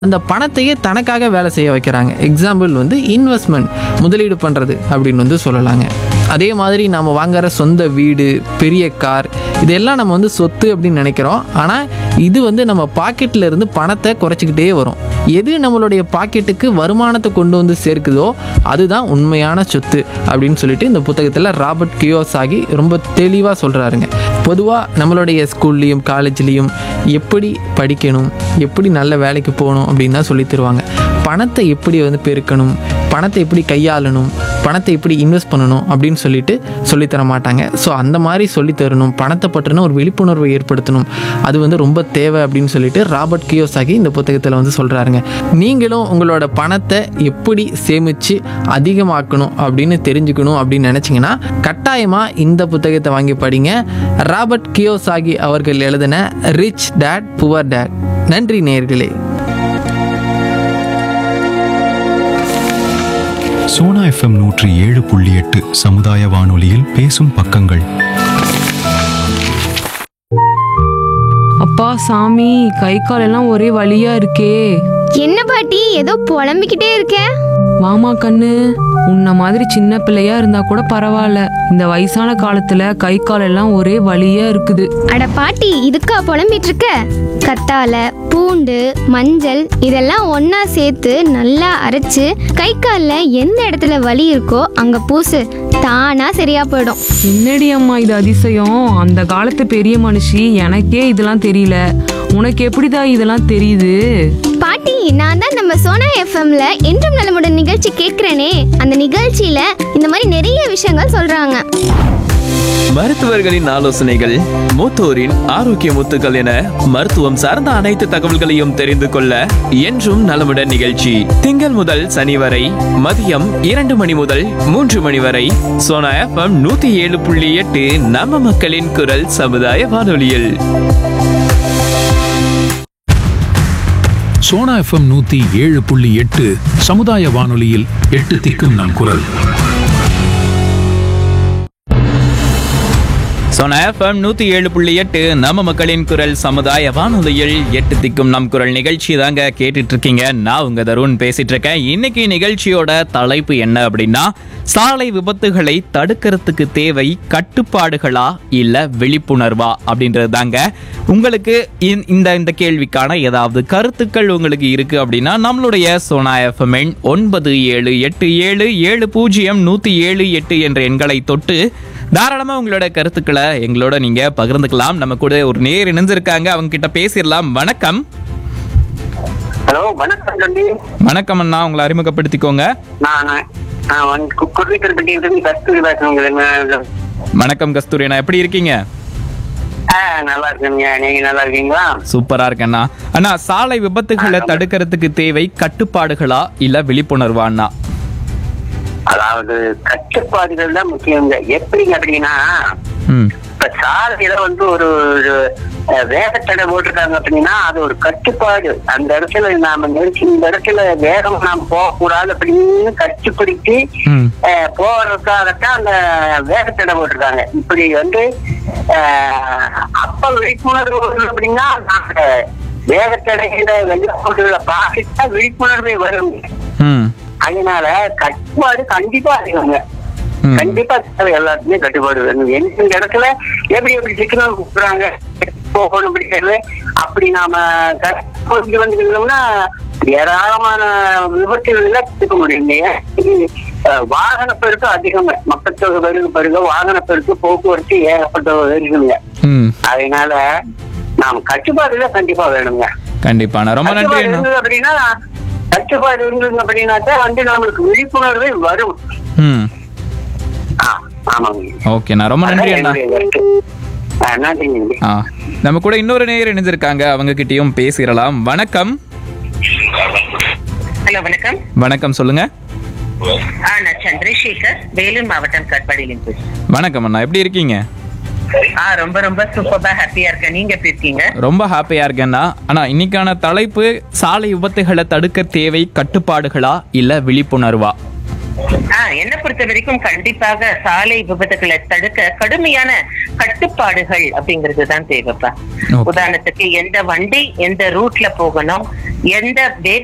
அந்த பணத்தையே தனக்காக வேலை செய்ய வைக்கிறாங்க எக்ஸாம்பிள் வந்து இன்வெஸ்ட்மெண்ட் முதலீடு பண்ணுறது அப்படின்னு வந்து சொல்லலாங்க அதே மாதிரி நம்ம வாங்குற சொந்த வீடு பெரிய கார் இதெல்லாம் நம்ம வந்து சொத்து அப்படின்னு நினைக்கிறோம் ஆனால் இது வந்து நம்ம பாக்கெட்டில் இருந்து பணத்தை குறைச்சிக்கிட்டே வரும் எது நம்மளுடைய பாக்கெட்டுக்கு வருமானத்தை கொண்டு வந்து சேர்க்குதோ அதுதான் உண்மையான சொத்து அப்படின்னு சொல்லிட்டு இந்த புத்தகத்தில் ராபர்ட் கியோசாகி ரொம்ப தெளிவாக சொல்கிறாருங்க பொதுவாக நம்மளுடைய ஸ்கூல்லையும் காலேஜ்லேயும் எப்படி படிக்கணும் எப்படி நல்ல வேலைக்கு போகணும் அப்படின்னு தான் சொல்லி தருவாங்க பணத்தை எப்படி வந்து பெருக்கணும் பணத்தை எப்படி கையாளணும் பணத்தை எப்படி இன்வெஸ்ட் பண்ணணும் அப்படின்னு சொல்லிட்டு சொல்லித் தர மாட்டாங்க ஸோ அந்த மாதிரி சொல்லித் தரணும் பணத்தை பற்றின ஒரு விழிப்புணர்வை ஏற்படுத்தணும் அது வந்து ரொம்ப தேவை அப்படின்னு சொல்லிட்டு ராபர்ட் கியோசாகி இந்த புத்தகத்தில் வந்து சொல்கிறாருங்க நீங்களும் உங்களோட பணத்தை எப்படி சேமித்து அதிகமாக்கணும் அப்படின்னு தெரிஞ்சுக்கணும் அப்படின்னு நினச்சிங்கன்னா கட்டாயமாக இந்த புத்தகத்தை வாங்கி படிங்க ராபர்ட் கியோசாகி அவர்கள் எழுதின ரிச் டேட் புவர் டேட் நன்றி நேயர்களே சோனா எஃப்எம் நூற்றி ஏழு புள்ளி எட்டு சமுதாய வானொலியில் பேசும் பக்கங்கள் அப்பா சாமி கை கால் எல்லாம் ஒரே வலியா இருக்கே என்ன பாட்டி ஏதோ புலம்பிக்கிட்டே இருக்க வாமா கண்ணு உன்ன மாதிரி சின்ன பிள்ளையா இருந்தா கூட பரவாயில்ல இந்த வயசான காலத்துல கை கால் எல்லாம் ஒரே வலியா இருக்குது அட பாட்டி இதுக்கா புலம்பிட்டு இருக்க கத்தால பூண்டு மஞ்சள் இதெல்லாம் ஒண்ணா சேர்த்து நல்லா அரைச்சு கை கால்ல எந்த இடத்துல வலி இருக்கோ அங்க பூசு தானா சரியா போயிடும் என்னடி அம்மா இது அதிசயம் அந்த காலத்து பெரிய மனுஷி எனக்கே இதெல்லாம் தெரியல உனக்கு எப்படிடா இதெல்லாம் தெரியுது பாட்டி நான் தான் நம்ம சோனா எஃப்எம்ல என்றும் நலமுடன் நிகழ்ச்சி கேட்கிறேனே அந்த நிகழ்ச்சியில இந்த மாதிரி நிறைய விஷயங்கள் சொல்றாங்க மருத்துவர்களின் ஆலோசனைகள் மூத்தோரின் ஆரோக்கிய முத்துக்கள் என மருத்துவம் சார்ந்த அனைத்து தகவல்களையும் தெரிந்து கொள்ள என்றும் நலமுடன் நிகழ்ச்சி திங்கள் முதல் சனி வரை மதியம் இரண்டு மணி முதல் மூன்று மணி வரை சோனா எஃப்எம் நூத்தி ஏழு புள்ளி எட்டு நம்ம மக்களின் குரல் சமுதாய வானொலியில் சோனா எஃப்எம் நூத்தி ஏழு புள்ளி எட்டு சமுதாய வானொலியில் எட்டு திக்கும் நம் குரல் சோனா எஃப்எம் நூத்தி ஏழு புள்ளி எட்டு நம்ம மக்களின் குரல் சமுதாய வானொலியில் எட்டு திக்கும் நம் குரல் நிகழ்ச்சி தாங்க கேட்டுட்டு இருக்கீங்க நான் உங்க தருண் பேசிட்டு இருக்கேன் இன்னைக்கு நிகழ்ச்சியோட தலைப்பு என்ன அப்படின்னா சாலை விபத்துகளை தடுக்கிறதுக்கு தேவை கட்டுப்பாடுகளா இல்ல விழிப்புணர்வா அப்படின்றது தாங்க உங்களுக்கு இந்த- இந்த இந்த கேள்விக்கான ஏதாவது கருத்துக்கள் உங்களுக்கு இருக்கு அப்படின்னா நம்மளுடைய சோனா எஃப்எம் எண் ஒன்பது ஏழு எட்டு ஏழு ஏழு பூஜ்ஜியம் நூத்தி ஏழு எட்டு என்ற எண்களை தொட்டு தாராளமா உங்களோட கருத்துக்களை எங்களோட நீங்க பகிர்ந்துக்கலாம் நம்ம கூட ஒரு நேர் இணைஞ்சிருக்காங்க அவங்க கிட்ட பேசிடலாம் வணக்கம் ஹலோ வணக்கம் தம்பி வணக்கம் அண்ணா உங்களை அறிமுகப்படுத்திக்கோங்க நான் நான் வந்து கு- குருவிக்கரப்பட்டியிலிருந்து கஸ்தூரி பேசுறேங்க என்ன- வணக்கம் கஸ்தூரி அண்ணா எப்படி இருக்கீங்க ஆ, நல்லா இருக்கேங்க நீங்க நல்லா இருக்கீங்களா சூப்பரா இருக்கேண்ணா அண்ணா சாலை விபத்துகளை தடுக்கிறதுக்கு தேவை கட்டுப்பாடுகளா இல்ல விழிப்புணர்வா அண்ணா அதாவது கட்டுப்பாடுகள் தான் முக்கியங்க எப்படிங்க அப்படின்னா ம் இப்ப சாலையில வந்து ஒரு ஒரு, அஹ், வேகத்தடை போட்டிருக்காங்க அப்படின்னா அது ஒரு கட்டுப்பாடு அந்த இடத்துல நாம நிறுத்தி இந்த இடத்துல வேகம் நாம் போகக்கூடாது அப்படின்னு கட்டுப்படுத்தி ம் அஹ், போறதுக்காகத்தான் அந்த வேகத்தடை போட்டிருக்காங்க இப்படி வந்து அஹ், அப்ப விழிப்புணர்வு வரும் அப்படின்னா நாங்க வேகத்தடைகிற வெளிப்பாடுகளை பார்த்துட்டா விழிப்புணர்வே வரும் ம் அதனால கட்டுப்பாடு கண்டிப்பா அதிகங்க ம். கண்டிப்பா தேவை எல்லாத்துக்குமே கட்டுப்பாடு வேணும் எந்தெந்த இடத்துல எப்படி எப்படி சிக்கனம் கொடுக்குறாங்க போகணும் அப்படிங்கிறது அப்படி நாம கட்டுப்பாடு வந்துருந்தோம்னா ஏராளமான விபத்துகள்ல தடுக்க முடியும் இல்லையா இது, அஹ், வாகன பெருக்கு அதிகம் மக்கள் தொகை பெருக பெருக வாகன பெருக்கு போக்குவரத்து ஏகப்பட்ட இருக்குங்க ம் அதனால நாம் கட்டுப்பாடுல கண்டிப்பா வேணுங்க கண்டிப்பாண்ணா ரொம்ப நன்றி கட்டுப்பாடு அண்ணா இருந்தது அப்படின்னா கட்டுப்பாடு இருந்தது அப்படின்னாக்கா வந்து நம்மளுக்கு விழிப்புணர்வே வரும் ம் ஆ, ஆமாங்க ஓகேண்ணா ரொம்ப நன்றி அண்ணா அதான் என்னுடைய கருத்து. ஆ, நன்றிங்க ஆ நம்ம கூட இன்னொரு நேயர் இணைஞ்சிருக்காங்க அவங்க கிட்டயும் பேசிடலாம் வணக்கம் ஹலோ வணக்கம் வணக்கம் சொல்லுங்க ஆ நான் சந்திரசேகர் வேலூர் மாவட்டம் கட்பாடியிலிருந்து பேசுறேன். வணக்கம் அண்ணா எப்படி இருக்கீங்க ஆ ரொம்ப ரொம்ப சூப்பரா ஹாப்பியா இருக்கேன் நீங்க எப்படி இருக்கீங்க ரொம்ப ஹாப்பியா இருக்கேன்னா ஆனா இன்னைக்கான தலைப்பு சாலை விபத்துகளை தடுக்க தேவை கட்டுப்பாடுகளா இல்ல விழிப்புணர்வா ஆஹ் என்ன பொறுத்த வரைக்கும் கண்டிப்பாக சாலை விபத்துகளை தடுக்க கடுமையான கட்டுப்பாடுகள் அப்படிங்கிறது தான் தேவைப்பா Okay. உதாரணத்துக்கு எந்த வண்டி எந்த ரூட்ல போகணும் எந்த வேக